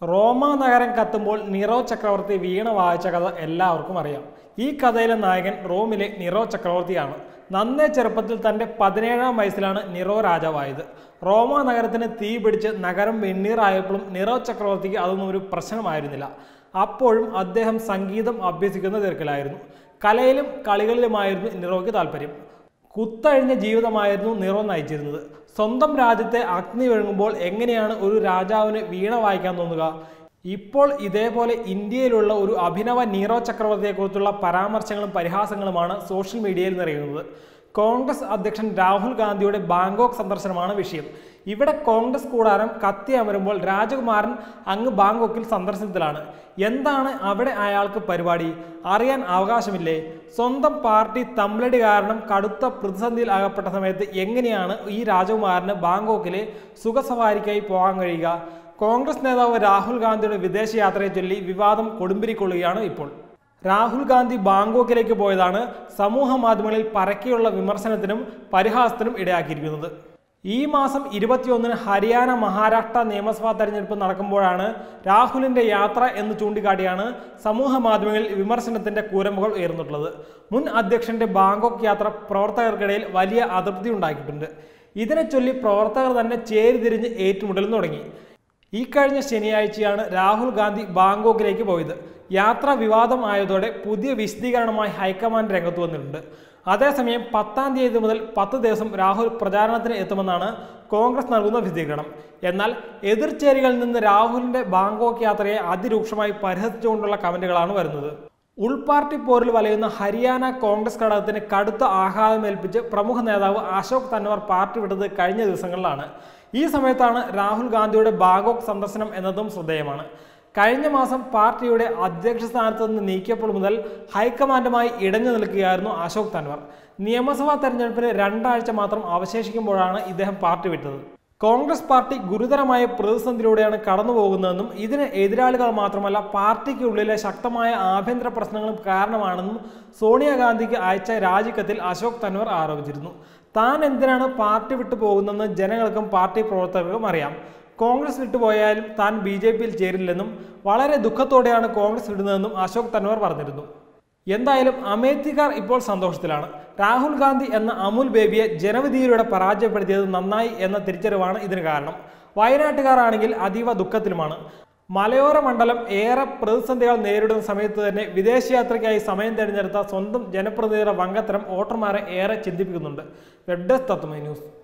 റോമ നഗരം കത്തുമ്പോൾ നിറോ ചക്രവർത്തി വീണ വായിച്ച കഥ എല്ലാവർക്കും അറിയാം ഈ കഥയിലെ നായകൻ റോമിലെ നിറോ ചക്രവർത്തിയാണ് നന്നേ ചെറുപ്പത്തിൽ തൻ്റെ പതിനേഴാം വയസ്സിലാണ് നിറോ രാജാവായത് റോമ നഗരത്തിന് തീ പിടിച്ച് നഗരം വെണ്ണീറായപ്പോഴും നിറോ ചക്രവർത്തിക്ക് അതൊന്നും ഒരു പ്രശ്നമായിരുന്നില്ല അപ്പോഴും അദ്ദേഹം സംഗീതം അഭ്യസിക്കുന്ന തിരക്കിലായിരുന്നു കലയിലും കളികളിലുമായിരുന്നു നിറോയ്ക്ക് താല്പര്യം കുത്തഴിഞ്ഞ ജീവിതമായിരുന്നു നിറോ നയിച്ചിരുന്നത് സ്വന്തം രാജ്യത്തെ അഗ്നി വിഴുങ്ങുമ്പോൾ എങ്ങനെയാണ് ഒരു രാജാവിന് വീണ വായിക്കാൻ തോന്നുക ഇപ്പോൾ ഇതേപോലെ ഇന്ത്യയിലുള്ള ഒരു അഭിനവ നീറോ ചക്രവർത്തിയെക്കുറിച്ചുള്ള പരാമർശങ്ങളും പരിഹാസങ്ങളുമാണ് സോഷ്യൽ മീഡിയയിൽ നിറയുന്നത് കോൺഗ്രസ് അധ്യക്ഷൻ രാഹുൽ ഗാന്ധിയുടെ ബാങ്കോക്ക് സന്ദർശനമാണ് വിഷയം ഇവിടെ കോൺഗ്രസ് കൂടാരം കത്തി അമരുമ്പോൾ രാജകുമാരൻ അങ്ങ് ബാങ്കോക്കിൽ സന്ദർശനത്തിലാണ് എന്താണ് അവിടെ അയാൾക്ക് പരിപാടി അറിയാൻ അവകാശമില്ലേ സ്വന്തം പാർട്ടി തമ്മിലടി കാരണം കടുത്ത പ്രതിസന്ധിയിൽ അകപ്പെട്ട സമയത്ത് എങ്ങനെയാണ് ഈ രാജകുമാരന് ബാങ്കോക്കിലെ സുഖസവാരിക്കായി പോകാൻ കഴിയുക കോൺഗ്രസ് നേതാവ് രാഹുൽ ഗാന്ധിയുടെ വിദേശയാത്രയെ ചൊല്ലി വിവാദം കൊടുമ്പിരിക്കൊള്ളുകയാണ് ഇപ്പോൾ രാഹുൽ ഗാന്ധി ബാങ്കോക്കിലേക്ക് പോയതാണ് സമൂഹ മാധ്യമങ്ങളിൽ പരക്കെയുള്ള വിമർശനത്തിനും പരിഹാസത്തിനും ഇടയാക്കിയിരിക്കുന്നത് ഈ മാസം ഇരുപത്തിയൊന്നിന് ഹരിയാന മഹാരാഷ്ട്ര നിയമസഭാ തെരഞ്ഞെടുപ്പ് നടക്കുമ്പോഴാണ് രാഹുലിന്റെ യാത്ര എന്ന് ചൂണ്ടിക്കാട്ടിയാണ് സമൂഹ മാധ്യമങ്ങളിൽ വിമർശനത്തിന്റെ കൂരമ്പുകൾ ഉയർന്നിട്ടുള്ളത് മുൻ അധ്യക്ഷന്റെ ബാങ്കോക്ക് യാത്ര പ്രവർത്തകർക്കിടയിൽ വലിയ അതൃപ്തി ഉണ്ടാക്കിയിട്ടുണ്ട് ഇതിനെ ചൊല്ലി പ്രവർത്തകർ തന്നെ ചേരിതിരിഞ്ഞ് ഏറ്റുമുട്ടലും തുടങ്ങി ഈ കഴിഞ്ഞ ശനിയാഴ്ചയാണ് രാഹുൽ ഗാന്ധി ബാങ്കോക്കിലേക്ക് പോയത് യാത്ര വിവാദം ആയതോടെ പുതിയ വിശദീകരണമായി ഹൈക്കമാൻഡ് രംഗത്ത് വന്നിട്ടുണ്ട് അതേസമയം പത്താം തീയതി മുതൽ പത്ത് ദിവസം രാഹുൽ പ്രചാരണത്തിന് എത്തുമെന്നാണ് കോൺഗ്രസ് നൽകുന്ന വിശദീകരണം എന്നാൽ എതിർചേരികളിൽ നിന്ന് രാഹുലിന്റെ ബാങ്കോക്ക് യാത്രയെ അതിരൂക്ഷമായി പരിഹസിച്ചുകൊണ്ടുള്ള കമന്റുകളാണ് വരുന്നത് ഉൾപാർട്ടി പോരിൽ വലയുന്ന ഹരിയാന കോൺഗ്രസ് ഘടകത്തിന് കടുത്ത ആഘാതമേൽപ്പിച്ച് പ്രമുഖ നേതാവ് അശോക് തൻവാർ പാർട്ടി വിട്ടത് കഴിഞ്ഞ ദിവസങ്ങളിലാണ് ഈ സമയത്താണ് രാഹുൽ ഗാന്ധിയുടെ ബാങ്കോക്ക് സന്ദർശനം എന്നതും ശ്രദ്ധേയമാണ് കഴിഞ്ഞ മാസം പാർട്ടിയുടെ അധ്യക്ഷ സ്ഥാനത്ത് നിന്ന് നീക്കിയപ്പോൾ മുതൽ ഹൈക്കമാൻഡുമായി ഇടഞ്ഞു നിൽക്കുകയായിരുന്നു അശോക് തൻവാർ നിയമസഭാ തെരഞ്ഞെടുപ്പിന് രണ്ടാഴ്ച മാത്രം അവശേഷിക്കുമ്പോഴാണ് ഇദ്ദേഹം പാർട്ടി വിട്ടത് കോൺഗ്രസ് പാർട്ടി ഗുരുതരമായ പ്രതിസന്ധിയിലൂടെയാണ് കടന്നു പോകുന്നതെന്നും ഇതിന് എതിരാളികൾ മാത്രമല്ല പാർട്ടിക്കുള്ളിലെ ശക്തമായ ആഭ്യന്തര പ്രശ്നങ്ങളും കാരണമാണെന്നും സോണിയാഗാന്ധിക്ക് അയച്ച രാജിക്കത്തിൽ അശോക് തൻവർ ആരോപിച്ചിരുന്നു താൻ എന്തിനാണ് പാർട്ടി വിട്ടു പോകുന്നതെന്ന് ജനങ്ങൾക്കും പാർട്ടി പ്രവർത്തകർക്കും അറിയാം കോൺഗ്രസ് വിട്ടുപോയാലും താൻ ബി ജെ പിയിൽ ചേരില്ലെന്നും വളരെ ദുഃഖത്തോടെയാണ് കോൺഗ്രസ് വിടുന്നതെന്നും അശോക് തൻവർ പറഞ്ഞിരുന്നു എന്തായാലും അമേത്തിക്കാർ ഇപ്പോൾ സന്തോഷത്തിലാണ് രാഹുൽ ഗാന്ധി എന്ന അമുൽ ബേബിയെ ജനവിധിയിലൂടെ പരാജയപ്പെടുത്തിയത് നന്നായി എന്ന തിരിച്ചറിവാണ് ഇതിന് കാരണം വയനാട്ടുകാർ ആണെങ്കിൽ അതീവ ദുഃഖത്തിലുമാണ് മലയോര മണ്ഡലം ഏറെ പ്രതിസന്ധികൾ നേരിടുന്ന സമയത്ത് തന്നെ വിദേശയാത്രയ്ക്കായി സമയം തിരഞ്ഞെടുത്ത സ്വന്തം ജനപ്രതിനിധിയുടെ വങ്കത്തരം വോട്ടർമാരെ ഏറെ ചിന്തിപ്പിക്കുന്നുണ്ട് വെബ് ഡെസ്ക് തത്വമൈ ന്യൂസ്